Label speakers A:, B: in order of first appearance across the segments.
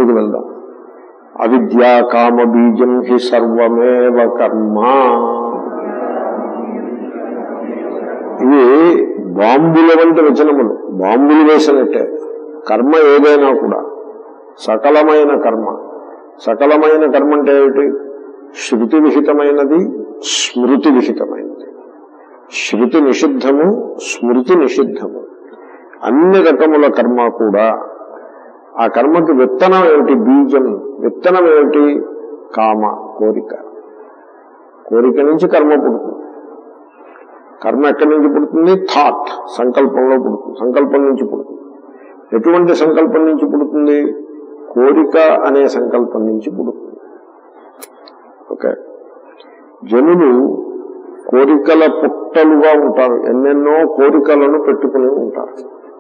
A: ముందుకు వెళ్దాం అవిద్యా కామ బీజం హి సర్వమేవ కర్మ ఇవి బాంబుల వంటి వచనములు బాంబులు వేసినట్టే కర్మ ఏదైనా కూడా సకలమైన కర్మ సకలమైన కర్మ అంటే ఏమిటి శృతి విహితమైనది స్మృతి విహితమైనది శృతి నిషిద్ధము స్మృతి నిషిద్ధము అన్ని రకముల కర్మ కూడా ఆ కర్మకి విత్తనం ఏమిటి బీజం విత్తనం ఏమిటి కామ కోరిక కోరిక నుంచి కర్మ పుడుతుంది కర్మ ఎక్కడి నుంచి పుడుతుంది థాట్ సంకల్పంలో పుడుతుంది సంకల్పం నుంచి పుడుతుంది ఎటువంటి సంకల్పం నుంచి పుడుతుంది కోరిక అనే సంకల్పం నుంచి పుడుతుంది ఓకే జనులు కోరికల పుట్టలుగా ఉంటారు ఎన్నెన్నో కోరికలను పెట్టుకుని ఉంటారు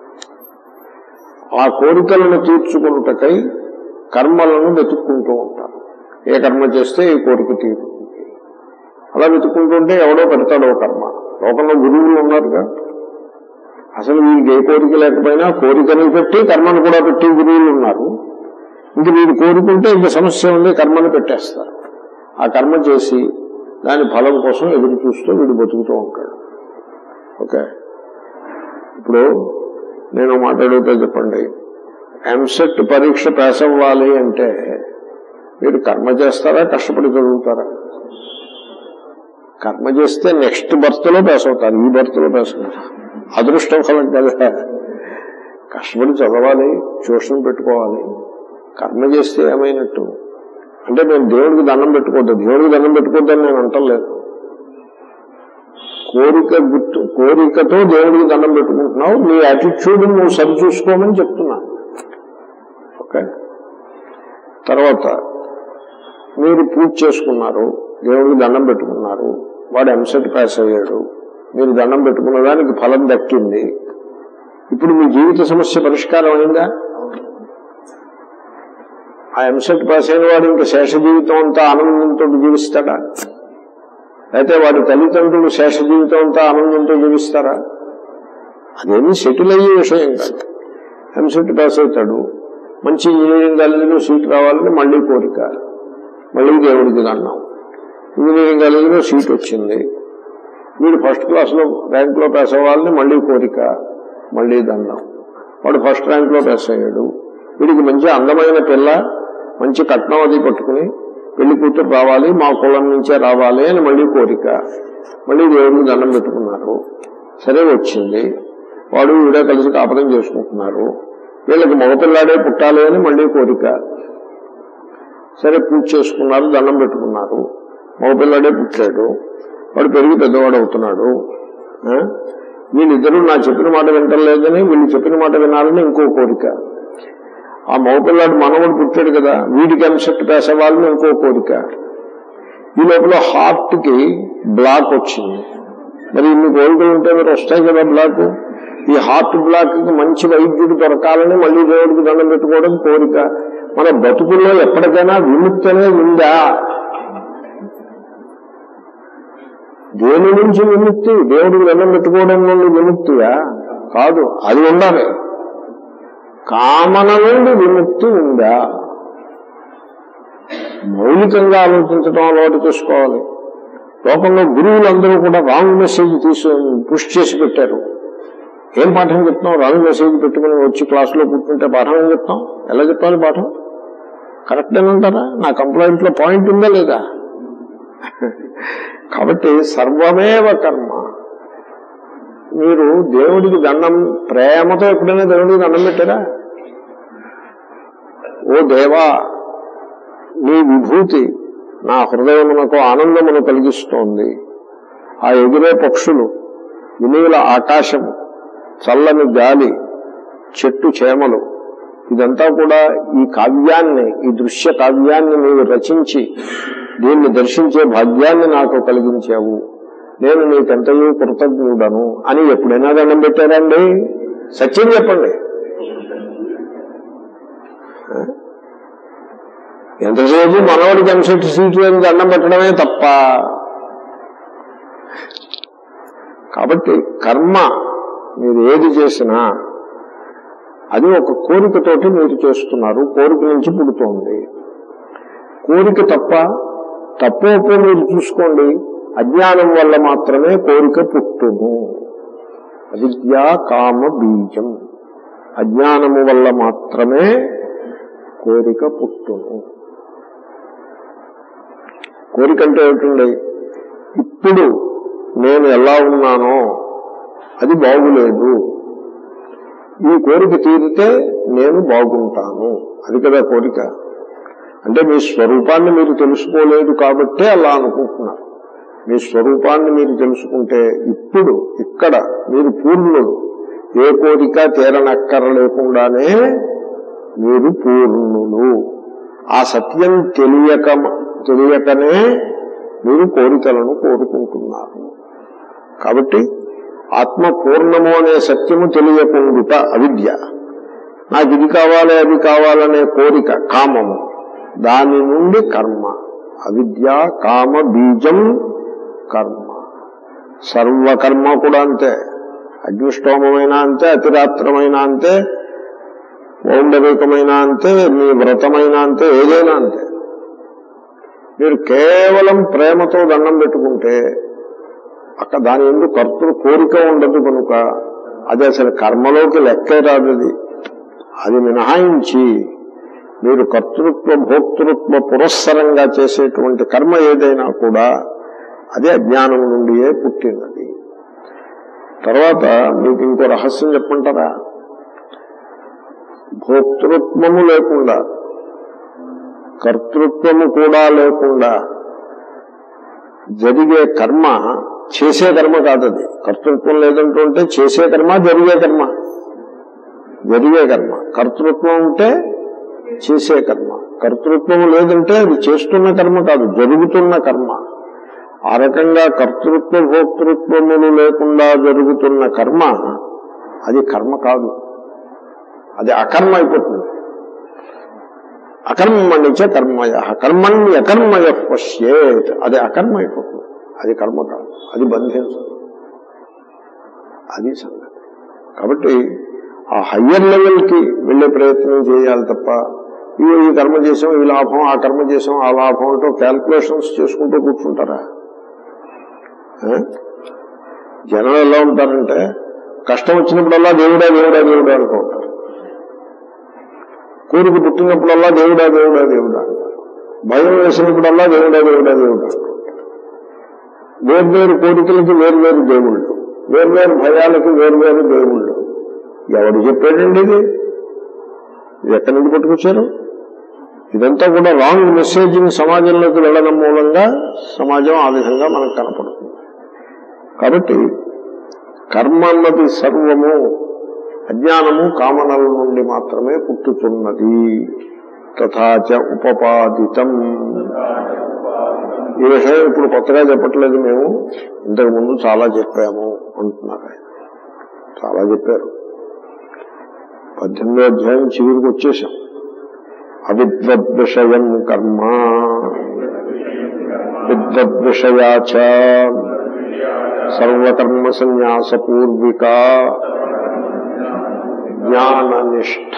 A: ఆ కోరికలను తీర్చుకున్నటకై కర్మలను వెతుక్కుంటూ ఉంటారు ఏ కర్మ చేస్తే ఈ కోరిక తీరుతుంది అలా వెతుక్కుంటుంటే ఎవడో పెడతాడో కర్మ లోకంలో గురువులు ఉన్నారుగా అసలు వీరికి ఏ కోరిక లేకపోయినా కోరికను పెట్టి కర్మను కూడా పెట్టి గురువులు ఉన్నారు ఇంక వీడు కోరుకుంటే ఇంక సమస్య ఉంది కర్మను పెట్టేస్తారు ఆ కర్మ చేసి దాని ఫలం కోసం ఎదురు చూస్తూ వీడు బతుకుతూ ఉంటాడు ఓకే ఇప్పుడు నేను మాట్లాడితే చెప్పండి ఎంసెట్ పరీక్ష పాస్ అవ్వాలి అంటే మీరు కర్మ చేస్తారా కష్టపడి చదువుతారా కర్మ చేస్తే నెక్స్ట్ బర్త్ లో పాస్ అవుతారు ఈ బర్త్ లో పాస్ అవుతారు అదృష్టం ఫలం కదా కష్టపడి చదవాలి ట్యూషన్ పెట్టుకోవాలి కర్మ చేస్తే ఏమైనట్టు అంటే మేము దేవుడికి దండం పెట్టుకోవద్దు దేవుడికి దండం పెట్టుకోవద్దని నేను అంటలేదు కోరిక గుర్తు కోరికతో దేవుడికి దండం పెట్టుకుంటున్నావు నీ యాటిట్యూడ్ నువ్వు సరి చూసుకోమని చెప్తున్నా ఓకే తర్వాత మీరు పూజ చేసుకున్నారు దేవుడికి దండం పెట్టుకున్నారు వాడు ఎంసెట్ పాస్ అయ్యాడు మీరు దండం పెట్టుకున్న దానికి ఫలం దక్కింది ఇప్పుడు మీ జీవిత సమస్య పరిష్కారం అయిందా ఆ ఎంసెట్ పాస్ అయిన వాడు ఇంకా శేష జీవితం అంతా ఆనందంతో జీవిస్తాడా అయితే వాడి తల్లిదండ్రులు శేష జీవితం అంతా ఆనందంతో జీవిస్తారా అదేమీ సెటిల్ అయ్యే విషయం కాదు ఎంసెట్ పాస్ అవుతాడు మంచి ఇంజనీరింగ్ కాలేజీలో సీట్ రావాలని మళ్ళీ కోరిక మళ్ళీ దేవుడికి దండం ఇంజనీరింగ్ కాలేజీలో సీట్ వచ్చింది వీడు ఫస్ట్ క్లాస్లో ర్యాంక్లో పాస్ అవ్వాలని మళ్ళీ కోరిక మళ్ళీ దండం వాడు ఫస్ట్ ర్యాంక్లో పాస్ అయ్యాడు వీడికి మంచి అందమైన పిల్ల మంచి కట్నం అది పట్టుకుని పెళ్లి కూతురు రావాలి మా కులం నుంచే రావాలి అని మళ్ళీ కోరిక మళ్ళీ దేవుడికి దండం పెట్టుకున్నారు సరే వచ్చింది వాడు వీడే కలిసి కాపరం చేసుకుంటున్నారు వీళ్ళకి మగపిల్లాడే పుట్టాలి అని మళ్ళీ కోరిక సరే పూజ చేసుకున్నారు దండం పెట్టుకున్నారు మగపిల్లాడే పుట్టాడు వాడు పెరిగి పెద్దవాడు అవుతున్నాడు ఆ? వీళ్ళిద్దరూ నా చెప్పిన మాట వింటలేదని వీళ్ళు చెప్పిన మాట వినాలని ఇంకో కోరిక ఆ మగపిల్లాడు మనవడు పుట్టాడు కదా వీడికి ఎంసెట్ పాస్ అవ్వాలని ఇంకో కోరిక ఈ లోపల హార్ట్ కి బ్లాక్ వచ్చింది మరి ఇన్ని కోరికలు ఉంటే మీరు వస్తాయి కదా బ్లాక్ ఈ హార్ట్ బ్లాక్ కి మంచి వైద్యుడు దొరకాలని మళ్ళీ దేవుడికి దండం పెట్టుకోవడం కోరిక మన బతుకుల్లో ఎప్పటికైనా విముక్తి అనేది ఉందా దేని నుంచి విముక్తి దేవుడికి దండం పెట్టుకోవడం నుండి విముక్తియా కాదు అది ఉండాలి కామన నుండి విముక్తి ఉందా మౌలికంగా ఆలోచించడం అలవాటు చేసుకోవాలి లోకంలో గురువులందరూ కూడా రాంగ్ మెసేజ్ తీసు పుష్ చేసి పెట్టారు ఏం పాఠం చెప్తాం రాంగ్ మెసేజ్ పెట్టుకుని వచ్చి క్లాసులో కూర్చుంటే పాఠం ఏం చెప్తాం ఎలా చెప్పాలి పాఠం కరెక్ట్ అంటారా నా కంప్లైంట్ లో పాయింట్ ఉందా లేదా కాబట్టి సర్వమేవ కర్మ మీరు దేవుడికి దండం ప్రేమతో ఎప్పుడైనా దేవుడికి దండం పెట్టారా ఓ దేవా నీ విభూతి నా హృదయమునకు ఆనందమును కలిగిస్తోంది ఆ ఎగిరే పక్షులు వినీల ఆకాశము చల్లని గాలి చెట్టు చేమలు ఇదంతా కూడా ఈ కావ్యాన్ని ఈ దృశ్య కావ్యాన్ని నీవు రచించి దీన్ని దర్శించే భాగ్యాన్ని నాకు కలిగించావు నేను నీకెంతయో కృతజ్ఞుడను అని ఎప్పుడైనా దండం పెట్టారండి సత్యం చెప్పండి ఎంతసేపు మనవాడికి ఎంసెట్ సీట్లు అని దండం పెట్టడమే తప్ప కాబట్టి కర్మ మీరు ఏది చేసినా అది ఒక కోరికతోటి మీరు చేస్తున్నారు కోరిక నుంచి పుడుతోంది కోరిక తప్ప తప్పు ఒప్పు మీరు చూసుకోండి అజ్ఞానం వల్ల మాత్రమే కోరిక పుట్టును అవిద్యా కామ బీజం అజ్ఞానము వల్ల మాత్రమే కోరిక పుట్టును కోరిక అంటే ఏమిటండి ఇప్పుడు నేను ఎలా ఉన్నానో అది బాగులేదు ఈ కోరిక తీరితే నేను బాగుంటాను అది కదా కోరిక అంటే మీ స్వరూపాన్ని మీరు తెలుసుకోలేదు కాబట్టే అలా అనుకుంటున్నారు మీ స్వరూపాన్ని మీరు తెలుసుకుంటే ఇప్పుడు ఇక్కడ మీరు పూర్ణులు ఏ కోరిక తీరనక్కర లేకుండానే మీరు పూర్ణులు ఆ సత్యం తెలియక తెలియకనే మీరు కోరికలను కోరుకుంటున్నారు కాబట్టి ఆత్మ పూర్ణము అనే సత్యము తెలియకుండుట అవిద్య నాకు ఇది కావాలి అది కావాలనే కోరిక కామము దాని నుండి కర్మ అవిద్య కామ బీజం కర్మ సర్వకర్మ కూడా అంతే అగ్నిష్టోమమైన అంతే అతిరాత్రమైన అంతే పౌండరికమైన అంతే మీ వ్రతమైన అంతే ఏదైనా అంతే మీరు కేవలం ప్రేమతో దండం పెట్టుకుంటే అక్కడ దాని ఎందుకు కర్తృ కోరిక ఉండదు కనుక అది అసలు కర్మలోకి లెక్కే రాదు అది అది మినహాయించి మీరు కర్తృత్వ భోక్తృత్వ పురస్సరంగా చేసేటువంటి కర్మ ఏదైనా కూడా అదే అజ్ఞానం నుండియే పుట్టినది తర్వాత మీకు ఇంకో రహస్యం చెప్పంటారా భోక్తృత్వము లేకుండా కర్తృత్వము కూడా లేకుండా జరిగే కర్మ చేసే కర్మ కాదది కర్తృత్వం లేదంటుంటే చేసే కర్మ జరిగే కర్మ జరిగే కర్మ కర్తృత్వం ఉంటే చేసే కర్మ కర్తృత్వం లేదంటే అది చేస్తున్న కర్మ కాదు జరుగుతున్న కర్మ ఆ రకంగా కర్తృత్వ భోక్తృత్వములు లేకుండా జరుగుతున్న కర్మ అది కర్మ కాదు అది అకర్మ అయిపోతుంది అకర్మణిచ కర్మయ కర్మణ్య అకర్మయ పశ్యేత్ అది అకర్మ అయిపోతుంది అది కర్మ కాదు అది బంధించదు అది సంగతి కాబట్టి ఆ హయ్యర్ లెవెల్కి వెళ్లే ప్రయత్నం చేయాలి తప్ప ఇవి ఈ కర్మ చేసాం ఈ లాభం ఆ కర్మ చేసాం ఆ లాభం అంటూ క్యాల్కులేషన్స్ చేసుకుంటూ కూర్చుంటారా ఆ? జనం ఎలా ఉంటారంటే కష్టం వచ్చినప్పుడల్లా దేవుడా దేవుడా దేవుడా అంటూ ఉంటారు కోరిక పుట్టినప్పుడల్లా దేవుడా దేవుడా దేవుడా అంటారు భయం వేసినప్పుడల్లా దేవుడా దేవుడా దేవుడా అంటారు వేర్వేరు కోరికలకి వేర్వేరు దేవుళ్ళు వేర్వేరు భయాలకి వేర్వేరు దేవుళ్ళు ఎవడు చెప్పాడండి ఇది ఇది ఎక్కడి నుంచి పట్టుకొచ్చారు ఇదంతా కూడా రాంగ్ మెసేజింగ్ సమాజంలోకి వెళ్ళడం మూలంగా సమాజం ఆ విధంగా మనకు కనపడుతుంది కాబట్టి కర్మ అన్నది సర్వము అజ్ఞానము కామనల నుండి మాత్రమే పుట్టుతున్నది తథాచ ఉపపాదితం ఈ విషయం ఇప్పుడు కొత్తగా చెప్పట్లేదు మేము ఇంతకు ముందు చాలా చెప్పాము అంటున్నారు ఆయన చాలా చెప్పారు పద్దెనిమిదో అధ్యాయం చివరికి వచ్చేసాం అవిద్వద్విషయం కర్మ విద్వద్విషయాచ సర్వకర్మ సన్యాస పూర్విక జ్ఞాననిష్ట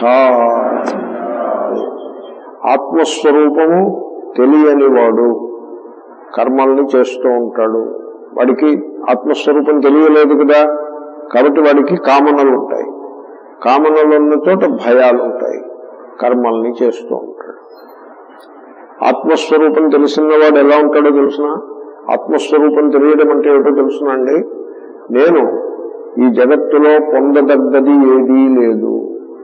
A: ఆత్మస్వరూపము తెలియని వాడు కర్మల్ని చేస్తూ ఉంటాడు వాడికి ఆత్మస్వరూపం తెలియలేదు కదా కాబట్టి వాడికి కామనలు ఉంటాయి కామనలు ఉన్న చోట భయాలు ఉంటాయి కర్మల్ని చేస్తూ ఉంటాడు ఆత్మస్వరూపం తెలిసినవాడు ఎలా ఉంటాడో తెలుసిన ఆత్మస్వరూపం తెలియడం అంటే ఏమిటో తెలుసునండి నేను ఈ జగత్తులో పొందదగ్గది ఏదీ లేదు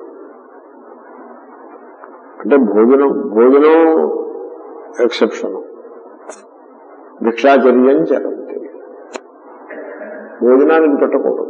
A: అంటే భోజనం భోజనం ఎక్సెప్షన్ భిక్షాచర్యం చరంతి భోజనానికి పెట్టకూడదు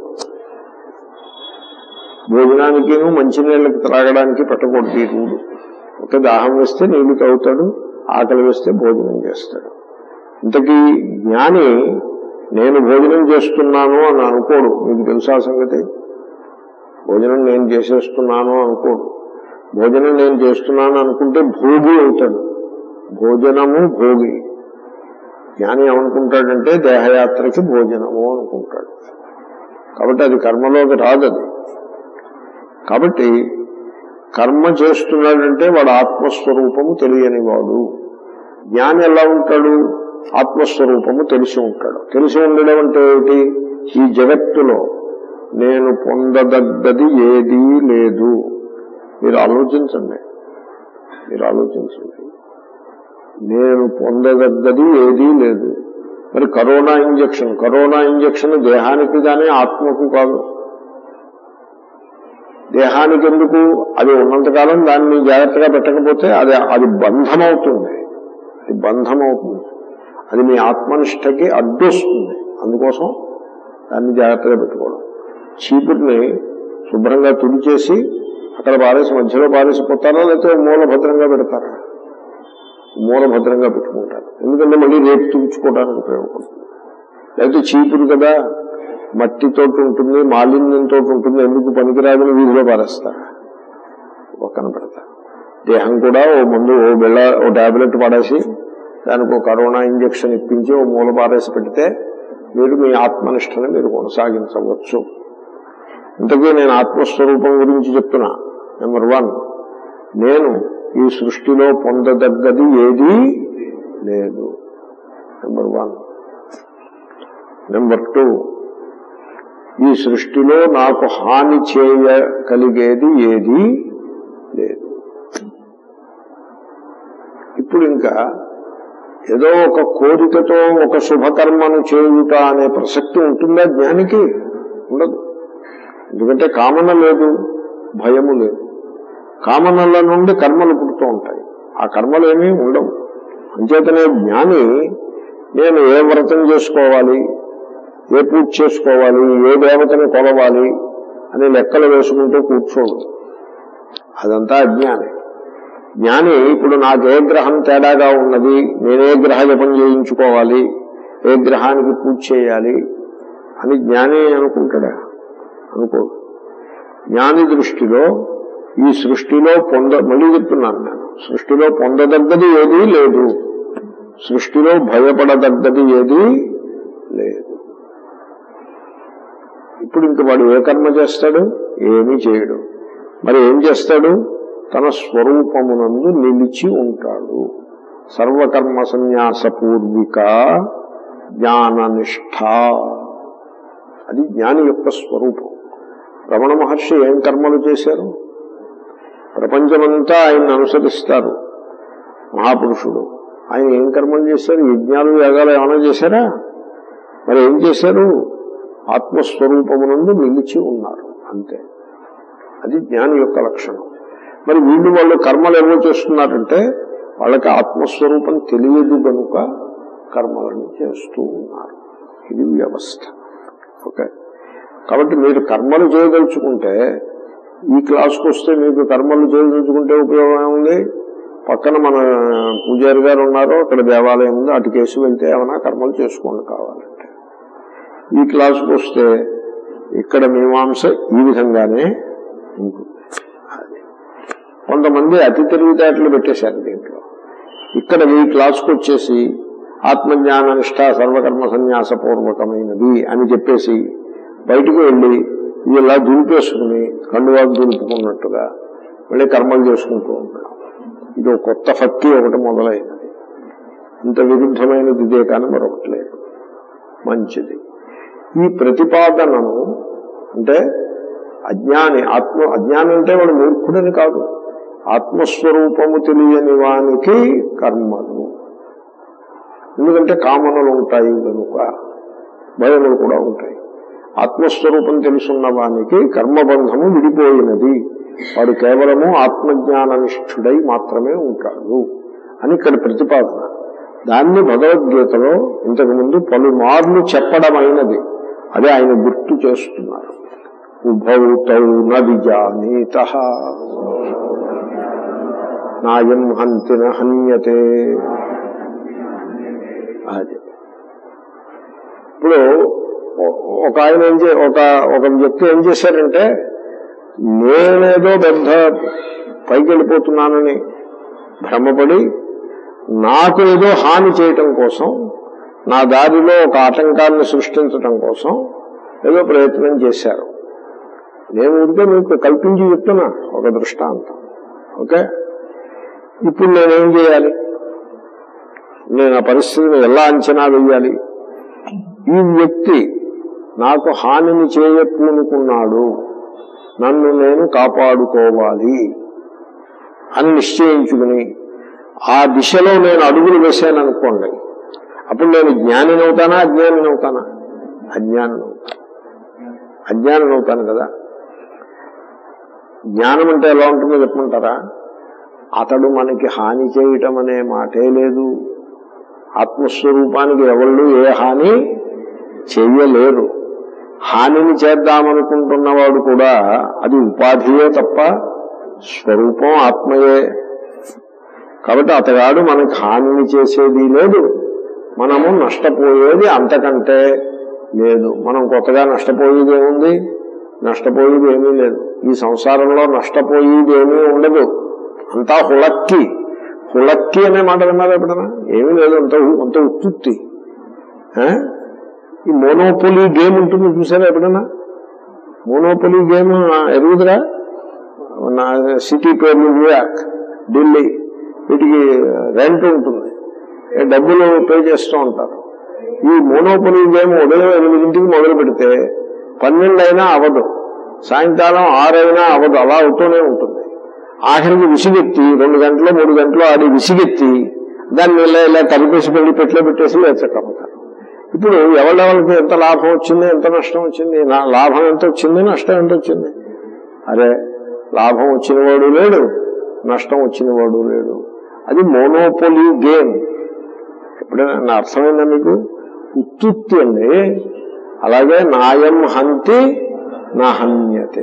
A: భోజనానికి మంచినీళ్ళకి త్రాగడానికి పెట్టకూడదు ఈ రూలు ఒక దాహం వేస్తే నీళ్లు తాగుతాడు ఆకలి వేస్తే భోజనం చేస్తాడు ఇంతకీ జ్ఞాని నేను భోజనం చేస్తున్నాను అని అనుకోడు మీకు తెలుసా ఆ సంగతి భోజనం నేను చేసేస్తున్నాను అనుకోడు భోజనం నేను చేస్తున్నాను అనుకుంటే భోగి అవుతాడు భోజనము భోగి జ్ఞాని ఏమనుకుంటాడంటే దేహయాత్రకి భోజనము అనుకుంటాడు కాబట్టి అది కర్మలోకి రాదది కాబట్టి కర్మ చేస్తున్నాడంటే వాడు ఆత్మస్వరూపము తెలియని వాడు జ్ఞాని ఎలా ఉంటాడు ఆత్మస్వరూపము తెలిసి ఉంటాడు తెలిసి ఉండడం అంటే ఏమిటి ఈ జగత్తులో నేను పొందదగ్గది ఏదీ లేదు మీరు ఆలోచించండి మీరు ఆలోచించండి నేను పొందదగ్గది ఏదీ లేదు మరి కరోనా ఇంజక్షన్ కరోనా ఇంజక్షన్ దేహానికి కానీ ఆత్మకు కాదు దేహానికి ఎందుకు అది ఉన్నంతకాలం దాన్ని జాగ్రత్తగా పెట్టకపోతే అది అది బంధం అవుతుంది అది బంధం అవుతుంది అది మీ ఆత్మనిష్టకి అడ్డొస్తుంది అందుకోసం దాన్ని జాగ్రత్తగా పెట్టుకోవడం చీపురిని శుభ్రంగా తుడిచేసి అక్కడ పారేసి మధ్యలో పారేసి పోతారా లేకపోతే మూల భద్రంగా పెడతారా మూల భద్రంగా పెట్టుకుంటారు ఎందుకంటే మళ్ళీ రేపు తుడుచుకోవడానికి ఉపయోగపడుతుంది లేకపోతే చీపురు కదా మట్టితో ఉంటుంది మాలిన్యంతో ఉంటుంది ఎందుకు పనికిరాదని వీధిలో పారేస్తారు పక్కన పెడతారు దేహం కూడా ఓ ముందు ఓ బిళ్ళ ఓ టాబ్లెట్ పడేసి దానికి ఒక కరోనా ఇంజక్షన్ ఇప్పించి ఓ మూల పారేసి పెడితే మీరు మీ ఆత్మనిష్టని మీరు కొనసాగించవచ్చు ఇంతకీ నేను ఆత్మస్వరూపం గురించి చెప్తున్నా నెంబర్ వన్ నేను ఈ సృష్టిలో పొందదగ్గది ఏదీ లేదు నెంబర్ వన్ నెంబర్ టూ ఈ సృష్టిలో నాకు హాని చేయగలిగేది ఏదీ లేదు ఇప్పుడు ఇంకా ఏదో ఒక కోరికతో ఒక శుభకర్మను చేయుట అనే ప్రసక్తి ఉంటుందా జ్ఞానికి ఉండదు ఎందుకంటే కామన లేదు భయము లేదు కామనల నుండి కర్మలు పుడుతూ ఉంటాయి ఆ కర్మలు ఏమీ ఉండవు అంచేతనే జ్ఞాని నేను ఏ వ్రతం చేసుకోవాలి ఏ పూజ చేసుకోవాలి ఏ దేవతను కొలవాలి అని లెక్కలు వేసుకుంటూ కూర్చోడు అదంతా అజ్ఞాని జ్ఞాని ఇప్పుడు నాకు ఏ గ్రహం తేడాగా ఉన్నది నేనే గ్రహ జపం చేయించుకోవాలి ఏ గ్రహానికి పూజ చేయాలి అని జ్ఞాని అనుకుంటాడా అనుకోడు జ్ఞాని దృష్టిలో ఈ సృష్టిలో పొంద మళ్ళీ చెప్తున్నాను నేను సృష్టిలో పొందదగ్గది ఏదీ లేదు సృష్టిలో భయపడదగ్గది ఏదీ లేదు ఇప్పుడు ఇంక వాడు ఏ కర్మ చేస్తాడు ఏమీ చేయడు మరి ఏం చేస్తాడు తన స్వరూపమునందు నిలిచి ఉంటాడు సర్వకర్మ సన్యాస పూర్విక జ్ఞాననిష్ట అది జ్ఞాని యొక్క స్వరూపం రమణ మహర్షి ఏం కర్మలు చేశారు ప్రపంచమంతా ఆయన్ని అనుసరిస్తారు మహాపురుషుడు ఆయన ఏం కర్మలు చేశారు యజ్ఞాలు యాగాలు ఏమైనా చేశారా మరి ఏం చేశారు ఆత్మస్వరూపమునందు నిలిచి ఉన్నారు అంతే అది జ్ఞాని యొక్క లక్షణం మరి వీళ్ళు వాళ్ళు కర్మలు ఏమో చేస్తున్నారంటే వాళ్ళకి ఆత్మస్వరూపం తెలియదు కనుక కర్మలను చేస్తూ ఉన్నారు ఇది వ్యవస్థ ఓకే కాబట్టి మీరు కర్మలు చేయదలుచుకుంటే ఈ క్లాస్కి వస్తే మీకు కర్మలు చేయదలుచుకుంటే ఉపయోగం ఏముంది పక్కన మన పూజారి గారు ఉన్నారు అక్కడ దేవాలయం ఉంది అటుకేసి వెళ్తే ఏమైనా కర్మలు చేసుకోండి కావాలంటే ఈ క్లాస్కి వస్తే ఇక్కడ మీమాంస ఈ విధంగానే ఉంటుంది అది. కొంతమంది అతి తెలివితేటలు పెట్టేశారు దీంట్లో ఇక్కడ ఈ క్లాస్కి వచ్చేసి ఆత్మజ్ఞాన నిష్ఠ సర్వకర్మ సన్యాస పూర్వకమైనది అని చెప్పేసి బయటకు వెళ్ళి ఇది ఇలా దులిపేసుకుని కండువాకు దులుపుకున్నట్టుగా మళ్ళీ కర్మలు చేసుకుంటూ ఉంటాం ఇది ఒక కొత్త భక్తి ఒకటి మొదలైనది ఇంత విరుద్ధమైనది ఇదే కానీ మరొకటి లేదు మంచిది ఈ ప్రతిపాదనను అంటే అజ్ఞాని ఆత్మ అజ్ఞాని అంటే వాడు మూర్ఖుడని కాదు ఆత్మస్వరూపము తెలియని వానికి కర్మలు ఎందుకంటే కామనలు ఉంటాయి కనుక భయములు కూడా ఉంటాయి ఆత్మస్వరూపం తెలుసున్న వానికి కర్మబంధము విడిపోయినది వాడు కేవలము ఆత్మజ్ఞాననిష్ఠుడై మాత్రమే ఉంటాడు అని ఇక్కడ ప్రతిపాదన దాన్ని భగవద్గీతలో ఇంతకుముందు పలుమార్లు చెప్పడమైనది అదే ఆయన గుర్తు చేస్తున్నారు ఉభౌతౌ నవిజానీత నాయం హంతిన హన్యతే అది ఇప్పుడు ఒక ఆయన ఏం చే ఒక ఒక వ్యక్తి ఏం చేశారంటే నేనేదో పెద్ద పైకి వెళ్ళిపోతున్నానని భ్రమపడి నాకు ఏదో హాని చేయటం కోసం నా దారిలో ఒక ఆటంకాన్ని సృష్టించటం కోసం ఏదో ప్రయత్నం చేశారు నేను ఉంటే మీకు కల్పించి చెప్తున్నా ఒక దృష్టాంతం ఓకే ఇప్పుడు నేనేం చేయాలి నేను ఆ పరిస్థితిని ఎలా అంచనా వేయాలి ఈ వ్యక్తి నాకు హానిని చేయకూనుకున్నాడు నన్ను నేను కాపాడుకోవాలి అని నిశ్చయించుకుని ఆ దిశలో నేను అడుగులు వేశాను అనుకోండి అప్పుడు నేను జ్ఞానిని అవుతానా అజ్ఞానిని అవుతానా అజ్ఞానం అజ్ఞానం అవుతాను కదా జ్ఞానం అంటే ఎలా ఉంటుందో చెప్పమంటారా అతడు మనకి హాని చేయటం అనే మాటే లేదు ఆత్మస్వరూపానికి ఎవళ్ళు ఏ హాని చెయ్యలేరు హానిని చేద్దామనుకుంటున్నవాడు కూడా అది ఉపాధియే తప్ప స్వరూపం ఆత్మయే కాబట్టి అతగాడు మనకి హానిని చేసేది లేదు మనము నష్టపోయేది అంతకంటే లేదు మనం కొత్తగా నష్టపోయేది ఏముంది నష్టపోయేది ఏమీ లేదు ఈ సంసారంలో నష్టపోయేది ఏమీ ఉండదు అంతా హుళక్కి హుళక్కి అనే మాట విన్నారు ఎప్పుడన్నా ఏమీ లేదు అంత అంత ఉత్తుత్తి ఆ? ఈ మోనోపోలీ గేమ్ ఉంటుంది చూసారా ఎప్పుడన్నా మోనోపోలీ గేమ్ ఎరుగుదరా నా సిటీ పేర్లు న్యూయార్క్ ఢిల్లీ వీటికి రెంట్ ఉంటుంది ఏ డబ్బులు పే చేస్తూ ఉంటారు ఈ మోనోపొలీ గేమ్ ఉదయం ఎనిమిదింటికి మొదలు పెడితే పన్నెండు అయినా అవదు సాయంకాలం ఆరైనా అవదు అలా అవుతూనే ఉంటుంది ఆఖరికి విసిగెత్తి రెండు గంటలు మూడు గంటలు ఆడి విసిగెత్తి దాన్ని ఇలా ఇలా కలిపేసి పెళ్లి పెట్లో పెట్టేసి లేచక్కమ్ముతారు ఇప్పుడు ఎవరెవరికి ఎంత లాభం వచ్చింది ఎంత నష్టం వచ్చింది నా లాభం ఎంత వచ్చింది నష్టం ఎంత వచ్చింది అరే లాభం వచ్చినవాడు లేడు నష్టం వచ్చినవాడు లేడు అది మోనోపోలీ గేమ్ ఎప్పుడైనా నా అర్థమైందా మీకు ఉత్తుత్తి అండి అలాగే నాయం హంతి నా హన్యతే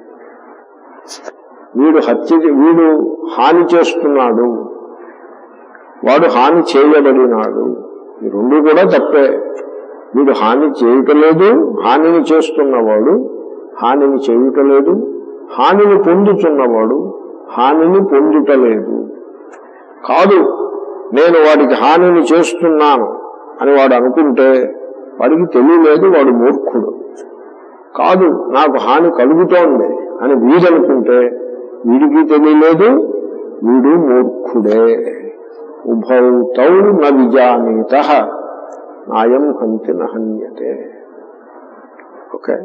A: వీడు హత్య చే- వీడు హాని చేస్తున్నాడు వాడు హాని చేయబడినాడు ఈ రెండు కూడా తప్పే వీడు హాని చేయటలేదు హానిని చేస్తున్నవాడు హానిని చేయటలేదు హానిని పొందుతున్నవాడు హానిని పొందుటలేదు కాదు నేను వాడికి హానిని చేస్తున్నాను అని వాడు అనుకుంటే వాడికి తెలియలేదు వాడు మూర్ఖుడు కాదు నాకు హాని కలుగుతోంది అని వీడనుకుంటే వీడికి తెలియలేదు వీడు మూర్ఖుడే ఉభౌతౌ న విజానీత నాయం హంతి నహన్యతే ఓకే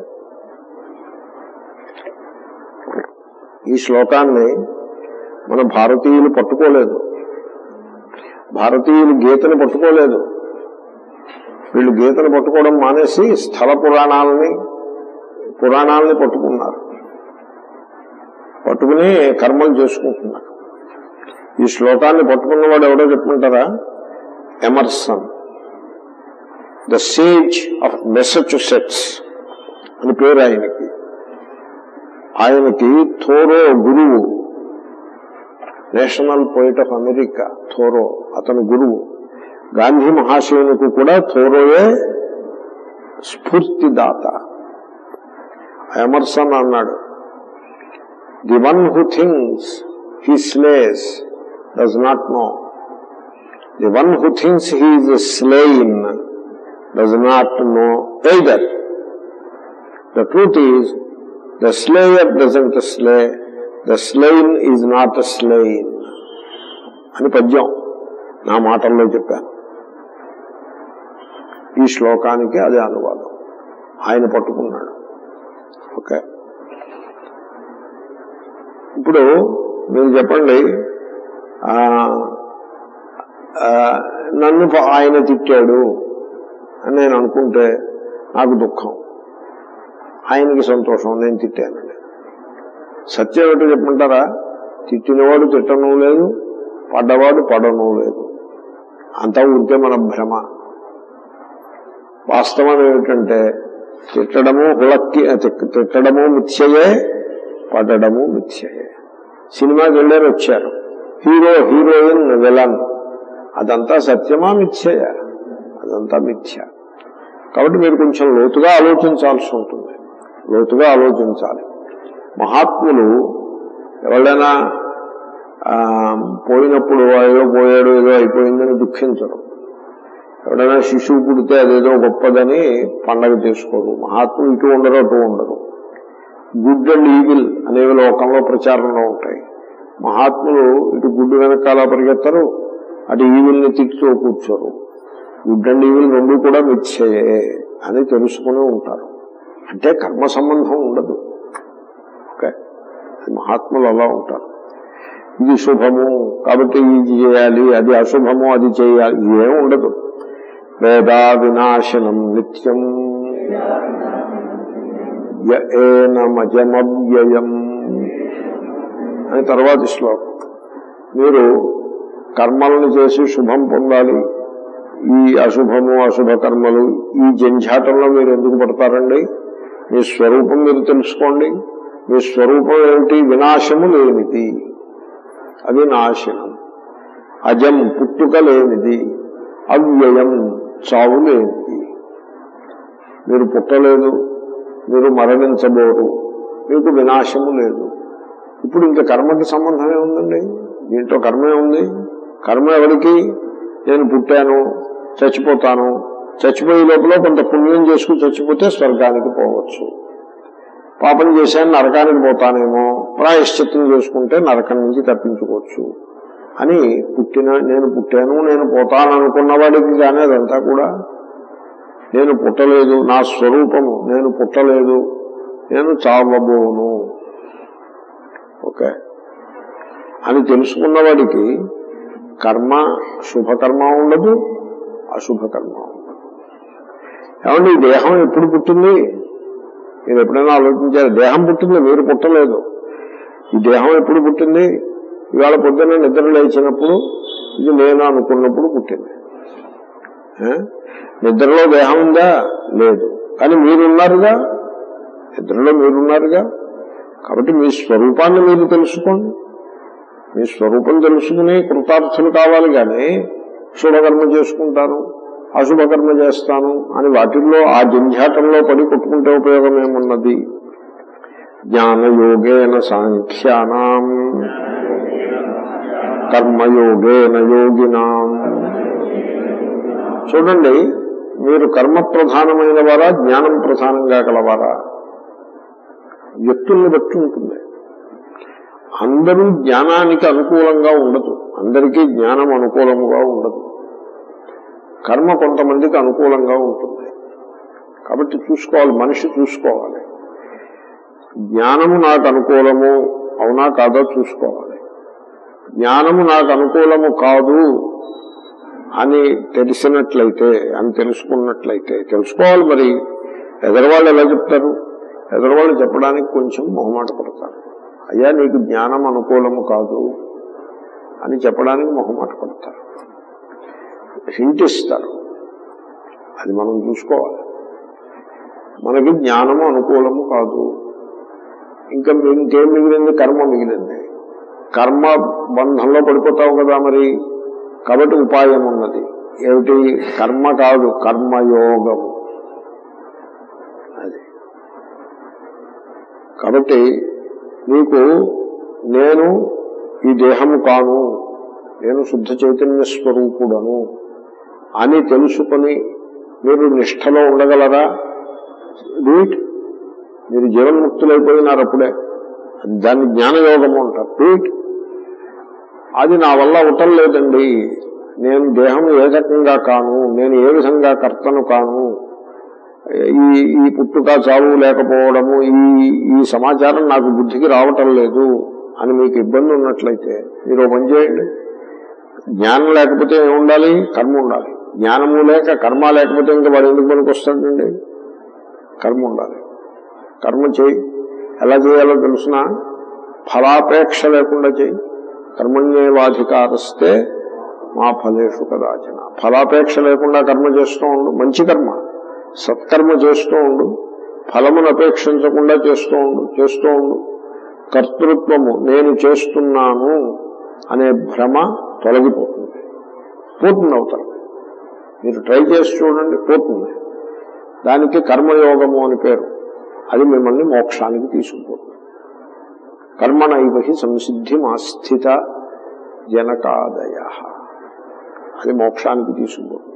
A: ఈ శ్లోకాన్ని మన భారతీయులు పట్టుకోలేదు భారతీయులు గీతను పట్టుకోలేదు వీళ్ళు గీతను పట్టుకోవడం మానేసి స్థల పురాణాలని పురాణాలని పట్టుకున్నారు పట్టుకుని కర్మలు చేసుకుంటున్నారు ఈ శ్లోకాన్ని పట్టుకున్నవాడు ఎవడో చెప్పుకుంటారా Emerson the sage of Massachusetts అని పేరు ఆయనకి ఆయనకి థోరో గురువు national poet of America Thoreau అతను గురువు గాంధీ మహాశయునికి కూడా థోరోయే స్ఫూర్తిదాత ఎమర్సన్ అన్నాడు the one who thinks he slays does not know the one who thinks he is slain does not know either the truth is the slayer doesn't slay the slain is not slain అని పద్యం నా మాటల్లో చెప్పాను ఈ శ్లోకానికి అదే అనువాదం ఆయన పట్టుకున్నాడు ఓకే ఇప్పుడు మీరు చెప్పండి ఆ, ఆ, నన్ను ప- ఆయన తిట్టాడు అని నేను అనుకుంటే నాకు దుఃఖం ఆయనకి సంతోషం నేను తిట్టానండి సత్యం ఏమిటో చెప్పమంటారా తిట్టినవాడు తిట్టను లేదు పడ్డవాడు పడను లేదు అంతా ఉంటే మన భ్రమ వాస్తవం ఏమిటంటే తిట్టడము హుళక్కి తిక్- తిట్టడము మిథ్యయే పడడము మిథ్యయే సినిమాకి వెళ్ళారు వచ్చారు హీరో హీరోయిన్ విలన్ అదంతా సత్యమా మిథ్యయ అదంతా మిథ్య కాబట్టి మీరు కొంచెం లోతుగా ఆలోచించాల్సి ఉంటుంది లోతుగా ఆలోచించాలి మహాత్ములు ఎవరైనా ఆ, పోయినప్పుడు ఏదో పోయాడు ఏదో అయిపోయిందని దుఃఖించరు ఎవడైనా శిశువు పుడితే అదేదో గొప్పదని పండగ చేసుకోరు మహాత్ములు ఇటు ఉండరు అటు ఉండరు గుడ్ అండ్ ఈవిల్ అనేవి లోకంలో ప్రచారంలో ఉంటాయి మహాత్ములు ఇటు గుడ్డు వెనకాల పరిగెత్తరు అటు ఈవిల్ని తిట్టుతూ కూర్చోరు గుడ్ అండ్ ఈవిల్ రెండు కూడా మిథ్యయే అని తెలుసుకుని ఉంటారు అంటే కర్మ సంబంధం ఉండదు ఓకే అది మహాత్ములు అలా ఉంటారు ఇది శుభము కాబట్టి ఇది చేయాలి అది అశుభము అది చేయాలి ఇదేం ఉండదు వేదా వినాశనం నిత్యం య ఏనమజమవ్యయం అని తర్వాతి శ్లోకం మీరు కర్మలను చేసి శుభం పొందాలి ఈ అశుభము అశుభ కర్మలు ఈ జంఝాటంలో మీరు ఎందుకు పడతారండి మీ స్వరూపం మీరు తెలుసుకోండి మీ స్వరూపం ఏమిటి వినాశము లేనిది అది నాశనం అజం పుట్టుక లేనిది అవ్యయం చావు లేనిది మీరు పుట్టలేదు మీరు మరణించబోరు మీకు వినాశము లేదు ఇప్పుడు ఇంకా కర్మకి సంబంధమే ఉందండి దీంట్లో కర్మే ఉంది కర్మ ఎవరికి నేను పుట్టాను చచ్చిపోతాను చచ్చిపోయే లోపల కొంత పుణ్యం చేసుకుని చచ్చిపోతే స్వర్గానికి పోవచ్చు పాపం చేశాను నరకానికి పోతానేమో ప్రాయశ్చిత్తం చేసుకుంటే నరకం నుంచి తప్పించుకోవచ్చు అని పుట్టిన నేను పుట్టాను నేను పోతాను అనుకున్న వాడికి కానీ అదంతా కూడా నేను పుట్టలేదు నా స్వరూపము నేను పుట్టలేదు నేను చావబోను ఓకే అని తెలుసుకున్న వాడికి కర్మ శుభకర్మ ఉండదు అశుభకర్మ ఉండదు ఏమండి ఈ దేహం ఎప్పుడు పుట్టింది మీరు ఎప్పుడైనా ఆలోచించారు దేహం పుట్టింది మీరు పుట్టలేదు ఈ దేహం ఎప్పుడు పుట్టింది ఇవాళ పొద్దున్న నిద్ర లేచినప్పుడు ఇది నేను అనుకున్నప్పుడు పుట్టింది ఏ? నిద్రలో దేహం ఉందా లేదు కానీ మీరున్నారుగా నిద్రలో మీరున్నారుగా కాబట్టి మీ స్వరూపాన్ని మీరు తెలుసుకోండి మీ స్వరూపం తెలుసుకుని కృతార్థులు కావాలి కానీ శుభకర్మ చేసుకుంటాను అశుభకర్మ చేస్తాను అని వాటిల్లో ఆ జంఝాటంలో పడి కొట్టుకుంటే ఉపయోగం ఏమున్నది జ్ఞానయోగేన సాంఖ్యానాం కర్మయోగేన యోగినాం చూడండి మీరు కర్మ ప్రధానమైన వారా జ్ఞానం ప్రధానంగా కలవారా వ్యక్తుల్ని బట్టి ఉంటుంది అందరూ జ్ఞానానికి అనుకూలంగా ఉండదు అందరికీ జ్ఞానం అనుకూలముగా ఉండదు కర్మ కొంతమందికి అనుకూలంగా ఉంటుంది కాబట్టి చూసుకోవాలి మనిషి చూసుకోవాలి జ్ఞానము నాకు అనుకూలము అవునా కాదో చూసుకోవాలి జ్ఞానము నాకు అనుకూలము కాదు అని తెలిసినట్లయితే అని తెలుసుకున్నట్లయితే తెలుసుకోవాలి మరి ఎదరవాళ్ళు ఎలా చెప్తారు ఎదరవాళ్ళు చెప్పడానికి కొంచెం మొహమాట పడతారు అయ్యా నీకు జ్ఞానం అనుకూలము కాదు అని చెప్పడానికి మొహమాట పడతారు హింట్ ఇస్తారు అది మనం చూసుకోవాలి మనకి జ్ఞానము అనుకూలము కాదు ఇంకా ఇంకేం మిగిలింది కర్మ మిగిలింది కర్మ బంధంలో పడిపోతావు కదా మరి కాబట్టి ఉపాయం ఉన్నది ఏమిటి కర్మ కాదు కర్మయోగము అది కాబట్టి నీకు నేను ఈ దేహము కాను నేను శుద్ధ చైతన్య స్వరూపుడను అని తెలుసుకొని మీరు నిష్ఠలో ఉండగలరా డూయిట్ మీరు జీవన్ముక్తులైపోయినారు అప్పుడే దాన్ని జ్ఞానయోగము అంటారు డూయిట్ అది నా వల్ల అవటం లేదండి నేను దేహం ఏ రకంగా కాను నేను ఏ విధంగా కర్తను కాను ఈ ఈ పుట్టుక చావు లేకపోవడము ఈ ఈ సమాచారం నాకు బుద్ధికి రావటం లేదు అని మీకు ఇబ్బంది ఉన్నట్లయితే మీరు ఓ పని చేయండి జ్ఞానం లేకపోతే ఏం ఉండాలి కర్మ ఉండాలి జ్ఞానము లేక కర్మ లేకపోతే ఇంకా వాడు ఎందుకు పనికి వస్తాడండి కర్మ ఉండాలి కర్మ చేయి ఎలా చేయాలో తెలుసిన ఫలాపేక్ష లేకుండా చేయి కర్మణ్యేవాధికారస్తే మా ఫలేషు కదాచన ఫలాపేక్ష లేకుండా కర్మ చేస్తూ ఉండు మంచి కర్మ సత్కర్మ చేస్తూ ఉండు ఫలమును అపేక్షించకుండా చేస్తూ ఉండు చేస్తూ ఉండు కర్తృత్వము నేను చేస్తున్నాను అనే భ్రమ తొలగిపోతుంది పోతుంది అవుతారు మీరు ట్రై చేసి చూడండి పోతుంది దానికి కర్మయోగము అని పేరు అది మిమ్మల్ని మోక్షానికి తీసుకుపోతుంది కర్మణైవ సంసిద్ధి మాస్థిత జనకాదయ అది మోక్షానికి తీసుకుపోతుంది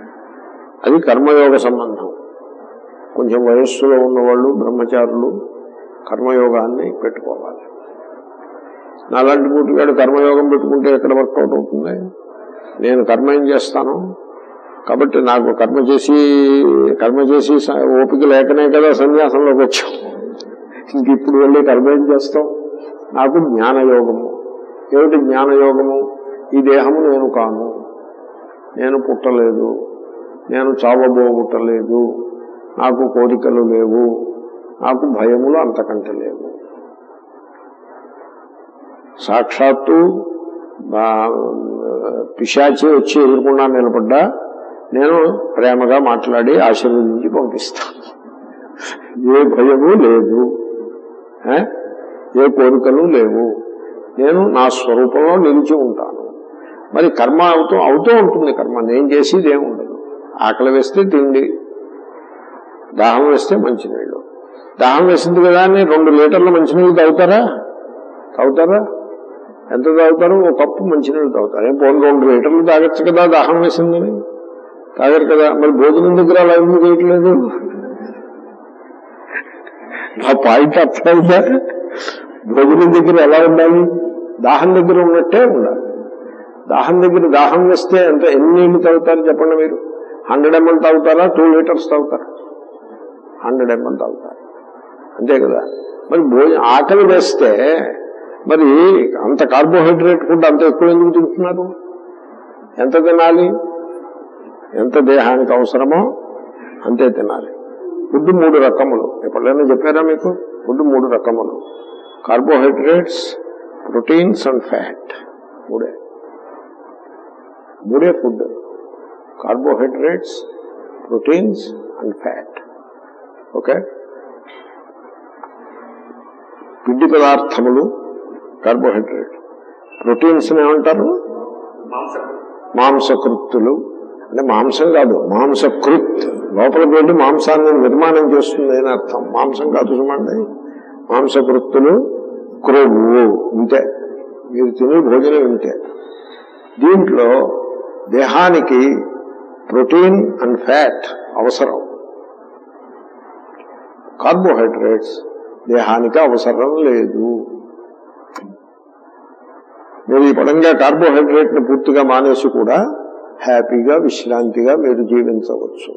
A: అది కర్మయోగ సంబంధం కొంచెం వయస్సులో ఉన్నవాళ్ళు బ్రహ్మచారులు కర్మయోగాన్ని పెట్టుకోవాలి నాలాంటి పూటిగాడు కర్మయోగం పెట్టుకుంటే ఎక్కడ వర్కౌట్ అవుతుంది నేను కర్మ ఏం చేస్తాను కాబట్టి నాకు కర్మ చేసి కర్మ చేసి స- ఓపిక లేకనే కదా సన్యాసంలోకి వచ్చాం ఇంక ఇప్పుడు వెళ్ళి కర్మ ఏం చేస్తాం నాకు జ్ఞానయోగము ఏమిటి జ్ఞానయోగము ఈ దేహము నేను కాను నేను పుట్టలేదు నేను చావబోగుట్టలేదు నాకు కోరికలు లేవు నాకు భయములు అంతకంటే లేవు సాక్షాత్తు ఆ, పిశాచి వచ్చి ఎదుర్కొన్నా నిలబడ్డా నేను ప్రేమగా మాట్లాడి ఆశీర్వదించి పంపిస్తాను ఏ భయము లేదు ఏ? ఏ కోరికలు లేవు నేను నా స్వరూపంలో నిలిచి ఉంటాను మరి కర్మ అవుతూ అవుతూ ఉంటుంది కర్మ నేను చేసేది ఏముండదు ఆకలి వేస్తే తిండి దాహం వేస్తే మంచినీళ్ళు దాహం వేసింది కదా అని రెండు లీటర్ల మంచినీళ్ళు తాగుతారా తాగుతారా ఎంత తాగుతారు ఒక కప్పు మంచినీళ్ళు తాగుతారు ఏం పోనీ రెండు లీటర్లు తాగొచ్చు కదా దాహం వేసిందని తాగరు కదా మరి భోజనం దగ్గర అలా ఎందుకు చేయట్లేదు నా పాయింట్ అర్థమైందా భోజనం దగ్గర ఎలా ఉండాలి దాహం దగ్గర ఉన్నట్టే ఉండాలి దాహం దగ్గర దాహం వేస్తే ఎంత ఎన్ని నీళ్లు తాగుతారు చెప్పండి మీరు హండ్రెడ్ ఎంఎల్ తాగుతారా టూ లీటర్స్ తాగుతారా హండ్రెడ్ ఎంఎల్ తాగుతారు అంతే కదా మరి భోజనం ఆకలి వేస్తే మరి అంత కార్బోహైడ్రేట్ ఫుడ్ అంత ఎక్కువ ఎందుకు తింటున్నారు ఎంత తినాలి ఎంత దేహానికి అవసరమో అంతే తినాలి ఫుడ్ మూడు రకములు ఎప్పుడైనా చెప్పారా మీకు ఫుడ్ మూడు రకములు కార్బోహైడ్రేట్స్ ప్రోటీన్స్ అండ్ ఫ్యాట్ మూడే మూడే food carbohydrates proteins and fat okay పిండి పదార్థములు కార్బోహైడ్రేట్ ప్రోటీన్స్ ఏమంటారు మాంసకృత్తులు అంటే మాంసం కాదు మాంసకృత్ లోపలికి వెళ్ళి మాంసాన్ని నిర్మాణం చేస్తుంది అని అర్థం మాంసం కాదు చూడండి మాంసకృత్తులు క్రొవ్వు ఇంతే మీరు తినే భోజనం ఇంతే దీంట్లో దేహానికి ప్రోటీన్ అండ్ ఫ్యాట్ అవసరం కార్బోహైడ్రేట్స్ దేహానికి అవసరం లేదు మీరు ఈ పడంగా కార్బోహైడ్రేట్ ని పూర్తిగా మానేసి కూడా హ్యాపీగా విశ్రాంతిగా మీరు జీవించవచ్చు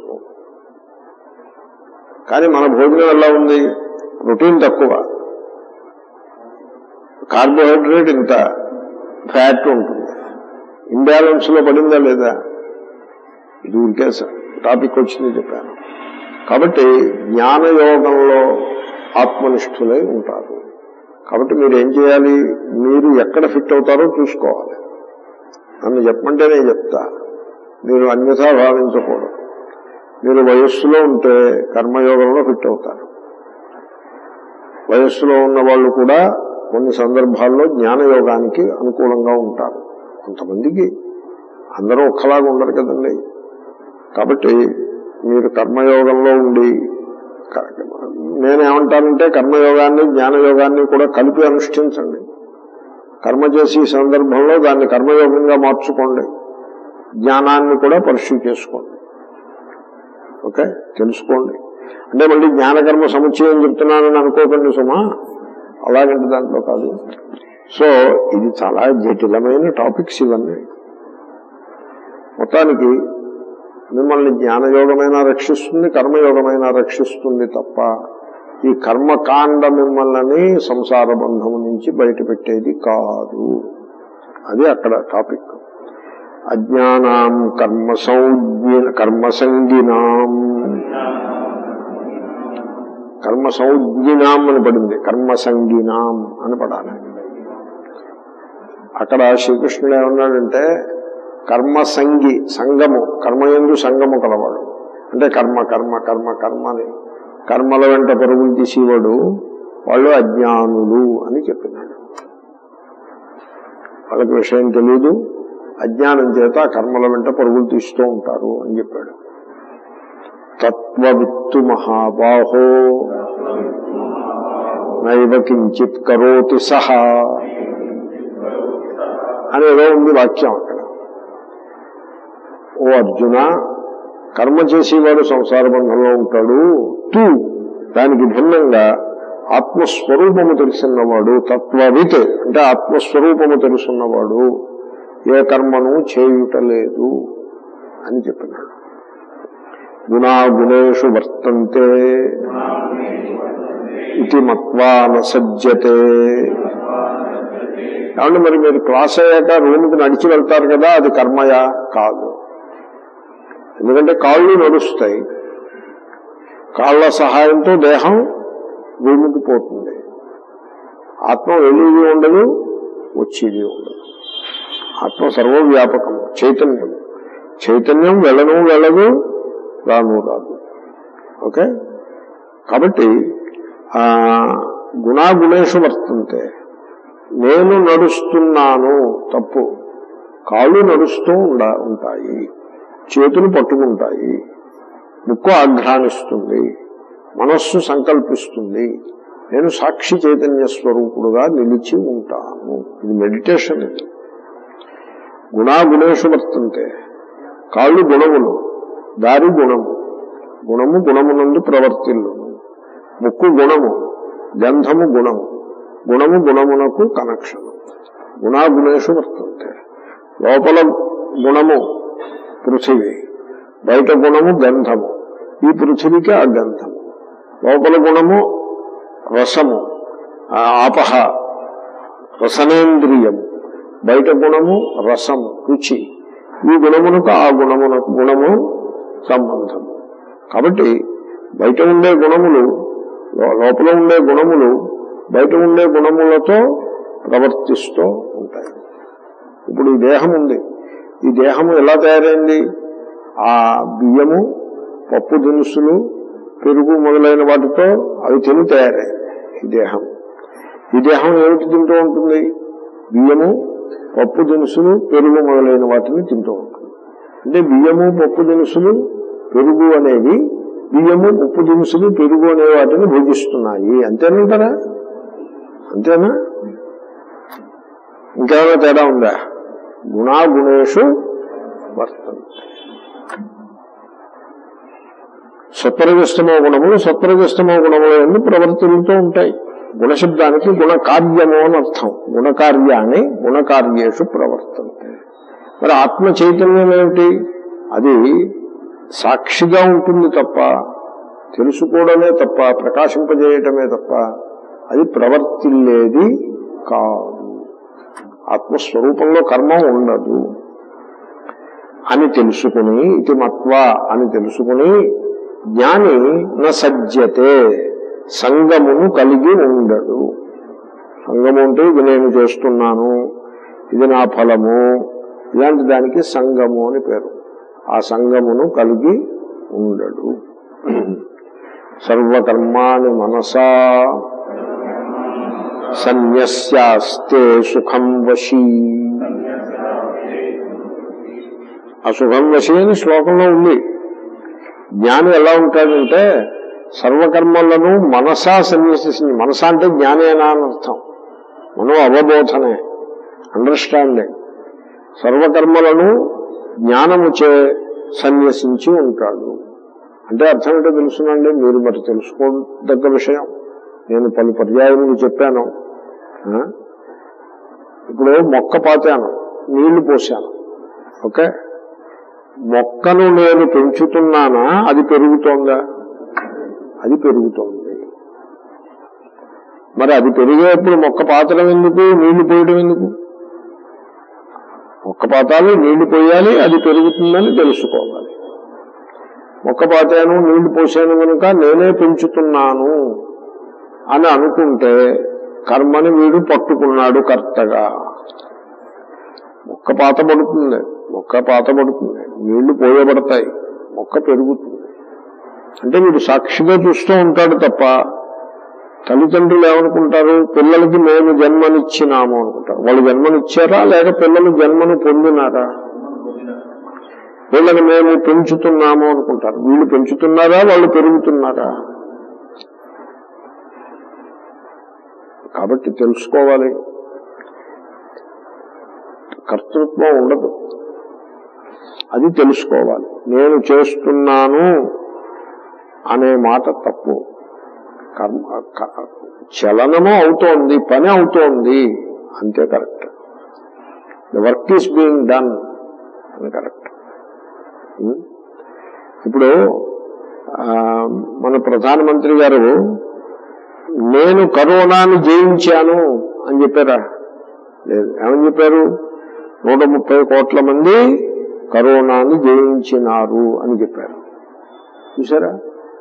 A: కానీ మన భోజనం ఎలా ఉంది ప్రోటీన్ తక్కువ కార్బోహైడ్రేట్ ఇంత ఫ్యాట్ ఉంటుంది ఇంబ్యాలెన్స్ లో పడిందా లేదా ఇది ఊరికే టాపిక్ వచ్చింది చెప్పాను కాబట్టి జ్ఞానయోగంలో ఆత్మనిష్ఠులై ఉంటారు కాబట్టి మీరు ఏం చేయాలి మీరు ఎక్కడ ఫిట్ అవుతారో చూసుకోవాలి నన్ను చెప్పమంటే నేను చెప్తా మీరు అన్యథా భావించకూడదు మీరు వయస్సులో ఉంటే కర్మయోగంలో ఫిట్ అవుతారు వయస్సులో ఉన్న వాళ్ళు కూడా కొన్ని సందర్భాల్లో జ్ఞానయోగానికి అనుకూలంగా ఉంటారు కొంతమందికి అందరూ ఒక్కలాగా ఉండరు కదండి కాబట్టి మీరు కర్మయోగంలో ఉండి క- నేనేమంటానంటే కర్మయోగాన్ని జ్ఞానయోగాన్ని కూడా కలిపి అనుష్ఠించండి కర్మ చేసే సందర్భంలో దాన్ని కర్మయోగంగా మార్చుకోండి జ్ఞానాన్ని కూడా పర్సూ చేసుకోండి ఓకే తెలుసుకోండి అంటే మళ్ళీ జ్ఞానకర్మ సముచ్చయం చెప్తున్నానని అనుకోకండి సుమా అలాగంటే దాంట్లో కాదు సో ఇది చాలా జటిలమైన టాపిక్స్ ఇవన్నీ మొత్తానికి మిమ్మల్ని జ్ఞానయోగమైనా రక్షిస్తుంది కర్మయోగమైనా రక్షిస్తుంది తప్ప ఈ కర్మకాండ మిమ్మల్ని సంసార బంధము నుంచి బయటపెట్టేది కాదు అది అక్కడ టాపిక్ అజ్ఞానాం కర్మ సంజ్ఞ కర్మసంగినాం కర్మ సంజ్ఞినాం అని పడింది కర్మసంగినాం అని పడాలి అక్కడ శ్రీకృష్ణుడు ఏమన్నాడంటే కర్మసంగి సంగము కర్మయందు సంగము కలవాడు అంటే కర్మ కర్మ కర్మ కర్మ అని కర్మల వెంట పరుగులు తీసేవాడు వాళ్ళు అజ్ఞానులు అని చెప్పినాడు వాళ్ళకి విషయం తెలియదు అజ్ఞానం చేత ఆ కర్మల వెంట పరుగులు తీస్తూ ఉంటారు అని చెప్పాడు తత్వవిత్తు మహాబాహో నైవ కించిత్ కరోతి సహా అనేదో ఉంది వాక్యం అక్కడ ఓ అర్జున కర్మ చేసేవాడు సంసార బంధంలో ఉంటాడు తూ దానికి భిన్నంగా ఆత్మస్వరూపము తెలిసినవాడు తత్వవిత్ అంటే ఆత్మస్వరూపము తెలుసున్నవాడు ఏ కర్మను చేయుటలేదు అని చెప్పినాడు గుణాగుణేషు వర్తంతే ఇది మత్వాన సజ్జతే కాబట్టి మరి మీరు క్లాస్ అయ్యాక రూమ్కి నడిచి వెళ్తారు కదా అది కర్మయా కాదు ఎందుకంటే కాళ్ళు నడుస్తాయి కాళ్ళ సహాయంతో దేహం రూముకి పోతుంది ఆత్మ వెళ్ళేది ఉండదు వచ్చేది ఉండదు ఆత్మ సర్వవ్యాపకం చైతన్యం చైతన్యం వెళ్ళను వెళ్ళదు రాను రాదు ఓకే కాబట్టి ఆ గుణాగుణేషు వర్తంతే నేను నడుస్తున్నాను తప్పు కాళ్ళు నడుస్తూ ఉండ ఉంటాయి చేతులు పట్టుకుంటాయి ముక్కు ఆఘ్రానిస్తుంది మనస్సు సంకల్పిస్తుంది నేను సాక్షి చైతన్య స్వరూపుడుగా నిలిచి ఉంటాను ఇది మెడిటేషన్ ఇది గుణాగుణేషు వర్తంతే కాళ్ళు గుణములు దారి గుణము గుణము గుణమునందు ప్రవర్తిల్లును ముక్కు గుణము గంధము గుణము గుణము గుణమునకు కనెక్షన్ గుణాగుణేషు వర్తంతే లోపల గుణము పృథివీ బయట గుణము గంధము ఈ పృథివీకి ఆ గంధము లోపల గుణము రసము ఆ ఆపహ రసనేంద్రియము బయట గుణము రసము రుచి ఈ గుణమునకు ఆ గుణమునకు గుణము సంబంధము కాబట్టి బయట ఉండే గుణములు లో- లోపల ఉండే గుణములు బయట ఉండే గుణములతో ప్రవర్తిస్తూ ఉంటాయి ఇప్పుడు ఈ దేహం ఉంది ఈ దేహము ఎలా తయారైంది ఆ బియ్యము పప్పు దినుసులు పెరుగు మొదలైన వాటితో అవి తిని తయారైంది ఈ దేహం ఈ దేహం ఏమిటి తింటూ ఉంటుంది బియ్యము పప్పు దినుసులు పెరుగు మొదలైన వాటిని తింటూ ఉంటుంది అంటే బియ్యము పప్పు దినుసులు పెరుగు అనేవి బియ్యము ఉప్పు దినుసులు పెరుగు అనే వాటిని భోజిస్తున్నాయి అంతేనంటారా అంతేనా ఇంకేమైనా తేడా ఉందా గుణాగుణేషు వర్తంతే సత్వరజస్తమో గుణములు సత్వరజస్తమో గుణముల ఎందు ప్రవర్తిల్లుతూ ఉంటాయి గుణశబ్దానికి గుణకార్యము అని అర్థం గుణకార్యాన్ని గుణకార్యేషు ప్రవర్తంతే మరి ఆత్మ చైతన్యం ఏమిటి అది సాక్షిగా ఉంటుంది తప్ప తెలుసుకోవడమే తప్ప ప్రకాశింపజేయటమే తప్ప అది ప్రవర్తిల్లేది కాదు ఆత్మస్వరూపంలో కర్మ ఉండదు అని తెలుసుకుని ఇది మత్వ అని తెలుసుకుని జ్ఞాని న సజ్జతే సంగమును కలిగి ఉండడు సంగము అంటే ఇది నేను చేస్తున్నాను ఇది నా ఫలము ఇలాంటి దానికి సంగము అని పేరు ఆ సంగమును కలిగి ఉండడు సర్వకర్మాణి మనసా సన్యస్యాస్తే సుఖం వశీ ఆ సుఖం వశీ అని శ్లోకంలో ఉంది జ్ఞాని ఎలా ఉంటాడంటే సర్వకర్మలను మనసా సన్యసించి మనస అంటే జ్ఞానేనా అని అర్థం మనో అవబోధనే అండర్స్టాండింగ్ సర్వకర్మలను జ్ఞానముచే సన్యసించి ఉంటాడు అంటే అర్థం ఏంటో తెలుసునండి మీరు మరి తెలుసుకోదగ్గ విషయం నేను పలు పర్యాయములు చెప్పాను ఆ? ఇప్పుడు మొక్క పాతాను నీళ్లు పోసాను ఓకే మొక్కను నేను పెంచుతున్నానా అది పెరుగుతోందా అది పెరుగుతోంది మరి అది పెరిగేప్పుడు మొక్క పాతడం ఎందుకు నీళ్లు పోయడం ఎందుకు మొక్క పాతాలి నీళ్లు పోయాలి అది పెరుగుతుందని తెలుసుకోవాలి మొక్క పాతాను నీళ్లు పోసాను కనుక నేనే పెంచుతున్నాను అని అనుకుంటే కర్మని వీడు పట్టుకున్నాడు కర్తగా మొక్క పాత పడుతుంది మొక్క పాత పడుతుంది నీళ్లు పోయబడతాయి మొక్క పెరుగుతుంది అంటే వీడు సాక్షిగా చూస్తూ ఉంటాడు తప్ప తల్లిదండ్రులు ఏమనుకుంటారు పిల్లలకి మేము జన్మనిచ్చినాము అనుకుంటారు వాళ్ళు జన్మనిచ్చారా లేక పిల్లలు జన్మను పొందినారా వీళ్ళని మేము పెంచుతున్నాము అనుకుంటారు వీళ్ళు పెంచుతున్నారా వాళ్ళు పెరుగుతున్నారా కాబట్టి తెలుసుకోవాలి కర్తృత్వం ఉండదు అది తెలుసుకోవాలి నేను చేస్తున్నాను అనే మాట తప్పు కర్మ క- చలనము అవుతోంది పని అవుతోంది అంతే correct the work is being done అని కరెక్ట్ ఉం? ఇప్పుడు ఆ, మన ప్రధానమంత్రి గారు నేను కరోనాను జయించాను అని చెప్పారా లేదు ఏమని చెప్పారు నూట ముప్పై కోట్ల మంది కరోనాను జయించినారు అని చెప్పారు చూసారా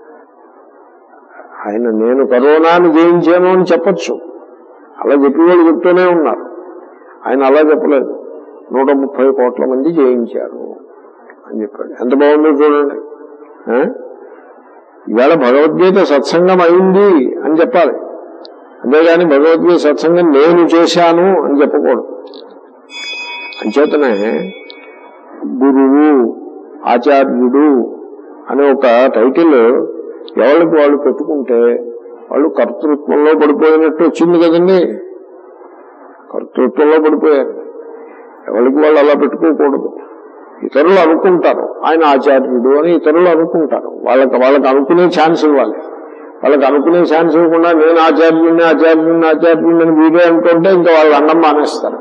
A: ఆయన నేను కరోనాను జయించాను అని చెప్పొచ్చు అలా చెప్పేవాళ్ళు చెప్తూనే ఉన్నారు ఆయన అలా చెప్పలేదు నూట ముప్పై కోట్ల మంది జయించారు అని చెప్పాడు ఎంత బాగుందో చూడండి ఆ? ఇవాళ భగవద్గీత సత్సంగం అయింది అని చెప్పాలి అంతేగాని భగవద్గీత సత్సంగం నేను చేశాను అని చెప్పకూడదు అంచేతనే గురువు ఆచార్యుడు అనే ఒక టైటిల్ ఎవరికి వాళ్ళు పెట్టుకుంటే వాళ్ళు కర్తృత్వంలో పడిపోయినట్టు వచ్చింది కదండి కర్తృత్వంలో పడిపోయారు ఎవరికి వాళ్ళు అలా పెట్టుకోకూడదు ఇతరులు అనుకుంటారు ఆయన ఆచార్యుడు అని ఇతరులు అనుకుంటారు వాళ్ళకి వాళ్ళకి అనుకునే ఛాన్స్ ఇవ్వాలి వాళ్ళకి అనుకునే ఛాన్స్ ఇవ్వకుండా నేను ఆచార్యుడిని ఆచార్యుడిని ఆచార్యుడిని అని వీడే అనుకుంటే ఇంకా వాళ్ళు అన్నం మానేస్తారు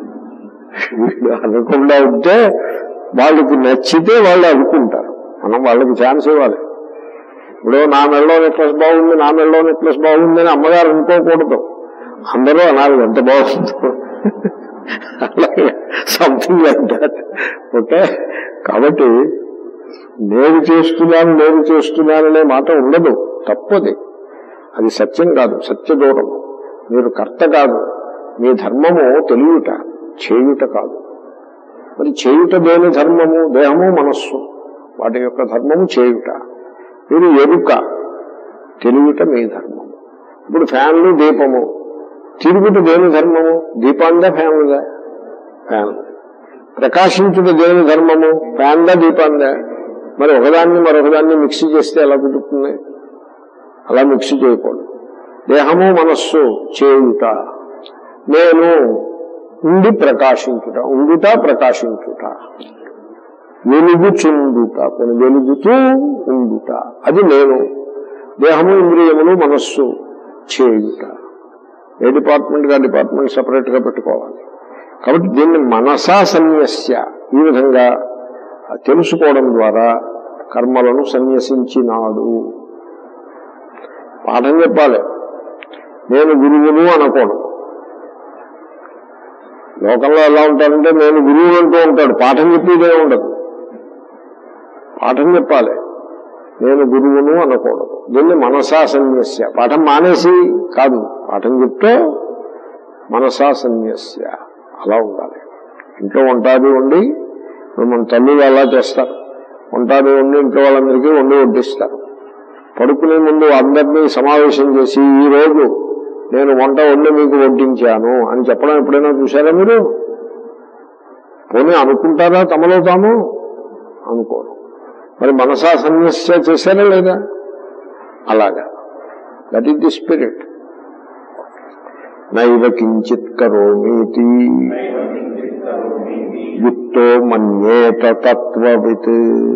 A: వీడు అనకుండా ఉంటే వాళ్ళకి నచ్చితే వాళ్ళు అనుకుంటారు మనం వాళ్ళకి ఛాన్స్ ఇవ్వాలి ఇప్పుడు నా మెడలో నెక్లెస్ బాగుంది నా మెడలో నెక్లెస్ బాగుంది అని అమ్మగారు అనుకోకూడదు అందరూ అనాలి ఎంత బాగుందో అలాగే సంథింగ్ లైక్ దాట్ ఓకే కాబట్టి నేను చేస్తున్నాను నేను చేస్తున్నాను అనే మాట ఉండదు తప్పది అది సత్యం కాదు సత్య దూరం మీరు కర్త కాదు మీ ధర్మము తెలియట చేయుట కాదు మరి చేయుట దేని ధర్మము దేహము మనస్సు వాటి యొక్క ధర్మము చేయుట మీరు ఎరుక తెలియట మీ ధర్మము ఇప్పుడు ఫ్యాన్లు దీపము తిరుగుట దేని ధర్మము దీపాందా ఫ్యాన్లుగా ఫ్యాన్ ప్రకాశించుట దేని ధర్మము ఫ్యాన్దా దీపాందా మరి ఒకదాన్ని మరొకదాన్ని మిక్సీ చేస్తే ఎలా కుదురుతుంది అలా మిక్సీ చేయకూడదు దేహము మనస్సు చేయుట నేను ఉండి ప్రకాశించుట ఉండుట ప్రకాశించుట వెలుగుచుండుట కొన్ని వెలుగుతూ ఉండుట అది నేను దేహము ఇంద్రియములు మనస్సు చేయుట ఏ డిపార్ట్మెంట్ గా డిపార్ట్మెంట్ సపరేట్ గా పెట్టుకోవాలి కాబట్టి దీన్ని మనసా సన్యస్య ఈ విధంగా తెలుసుకోవడం ద్వారా కర్మలను సన్యసించినాడు పాఠం చెప్పాలి నేను గురువును అనకూడదు లోకంలో ఎలా ఉంటారంటే నేను గురువు అంటూ ఉంటాడు పాఠం చెప్పేదే ఉండదు పాఠం చెప్పాలి నేను గురువును అనకూడదు దీన్ని మనసా సన్యస్య పాఠం మానేసి కాదు పాఠం చెప్తే మనసా సన్యస్య అలా ఉండాలి ఇంట్లో వంటాది ఉండి ఇప్పుడు మన తల్లులు అలా చేస్తారు వంటాది ఉండి ఇంట్లో వాళ్ళందరికీ వండి వడ్డిస్తారు పడుకునే ముందు అందరినీ సమావేశం చేసి ఈ రోజు నేను వంట వండి మీకు వడ్డించాను అని చెప్పడం ఎప్పుడైనా చూసారా మీరు పోనీ అనుకుంటారా తమలో తాము అనుకోరు మరి మనసా సన్యస్య చేశారా లేదా అలాగా దట్ ఈస్ ది స్పిరిట్ నైవ కించిత్ కరోమీతి యుక్తో మన్యేత తత్వవిత్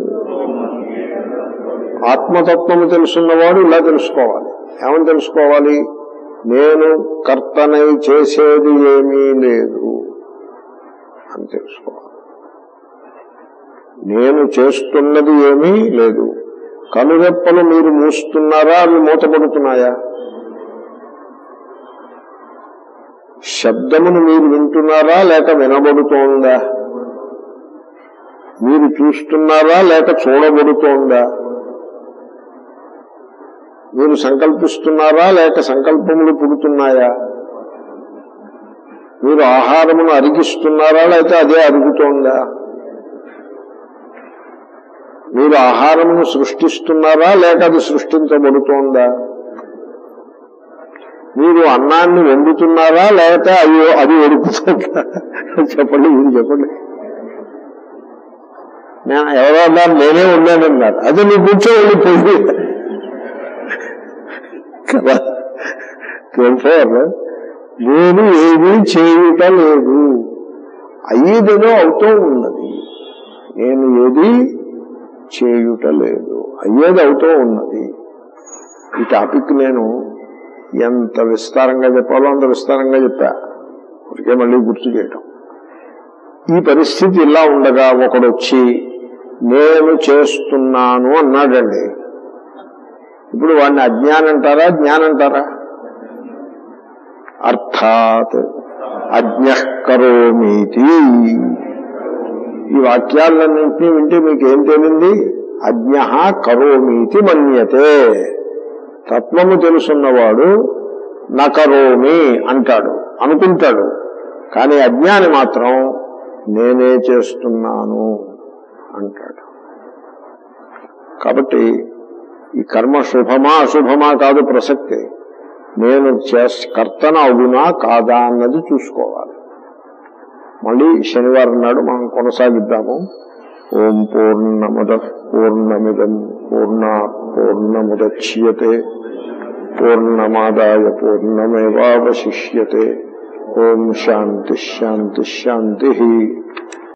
A: ఆత్మతత్వము తెలుసున్నవాడు ఇలా తెలుసుకోవాలి ఏమని తెలుసుకోవాలి నేను కర్తనై చేసేది ఏమీ లేదు అని తెలుసుకోవాలి నేను చేస్తున్నది ఏమీ లేదు కనురెప్పలు మీరు మూస్తున్నారా అవి మూతపడుతున్నాయా శబ్దమును మీరు వింటున్నారా లేక వినబడుతోందా మీరు చూస్తున్నారా లేక చూడబడుతోందా మీరు సంకల్పిస్తున్నారా లేక సంకల్పములు పుడుతున్నాయా మీరు ఆహారమును అరిగిస్తున్నారా లేక అదే అరుగుతోందా మీరు ఆహారమును సృష్టిస్తున్నారా లేక అది సృష్టించబడుతోందా మీరు అన్నాన్ని వండుతున్నారా లేక అయ్యో అది వడుకుతుందా చెప్పండి మీరు చెప్పండి నేను ఎవరో అన్నారు నేనే ఉన్నానన్నారు అది నీ కూర్చోండి పోయి కదా Therefore, నేను ఏమీ చేయుట లేదు అయ్యేదేదో అవుతూ ఉన్నది నేను ఏది చేయుట లేదు అయ్యేది అవుతూ ఉన్నది ఈ టాపిక్ నేను ఎంత విస్తారంగా చెప్పాలో అంత విస్తారంగా చెప్పా ఇప్పటికే మళ్ళీ గుర్తు చేయటం ఈ పరిస్థితి ఇలా ఉండగా ఒకడు వచ్చి నేను చేస్తున్నాను అన్నాడండి ఇప్పుడు వాడిని అజ్ఞానం అంటారా జ్ఞానం అంటారా అర్థాత్ అజ్ఞ కరోమీతి ఈ వాక్యాలన్నింటినీ వింటే మీకు ఏం తేలింది అజ్ఞ కరోమీతి మన్యతే తత్వము తెలుసున్నవాడు నకరోమి అంటాడు అనుకుంటాడు కానీ అజ్ఞాని మాత్రం నేనే చేస్తున్నాను అంటాడు కాబట్టి ఈ కర్మ శుభమా అశుభమా కాదు ప్రసక్తి నేను చేస్ కర్తన అవునా కాదా అన్నది చూసుకోవాలి మళ్ళీ శనివారం నాడు మనం కొనసాగిద్దాము ఓం పూర్ణముద పూర్ణమిదం పూర్ణ పూర్ణముద్యతే పూర్ణమాదాయ పూర్ణమేవాశిష్యతే ఓం శాంతి శాంతి శాంతి